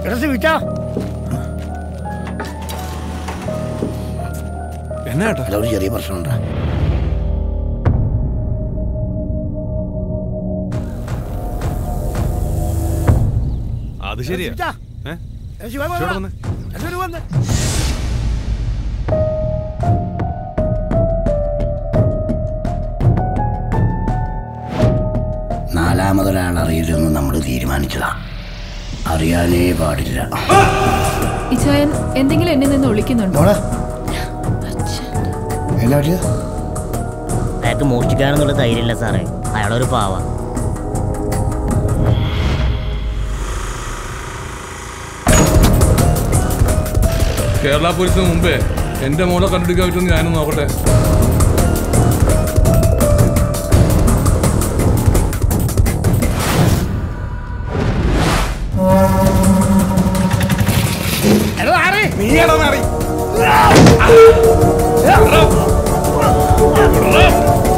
എടാ വിട്ടാ എന്നാ ഏട്ടാ അല്ല ഒരു ചെറിയ പ്രശ്നമുണ്ടാ അത് ശരിയാ വിട്ടാ. ഏ? എടാ ശിവ, വാ, ഇവിടെ വാ. വന്ന്. എല്ലാവരും വന്ന്. നാലാമതൊരാൾ അറിയരുതെന്ന് നമ്മൾ തീരുമാനിച്ചതാ അറിയാനേ പാടില്ല ഇച്ചായൻ എന്തെങ്കിലും എന്നെ നിന്ന് ഒളിക്കുന്നുണ്ടോ മോളെ എന്നാ പറ്റിയ അയാൾക്ക് മോഷ്ടിക്കാനെന്നുള്ള ധൈര്യമില്ല സാറേ അയാളൊരു പാവ കേരള പോലീസിന് മുമ്പേ എന്റെ മോളെ കണ്ടുപിടിക്കാൻ പറ്റുമെന്ന് ഞാനും നോക്കട്ടെ നീയാണോ മാറി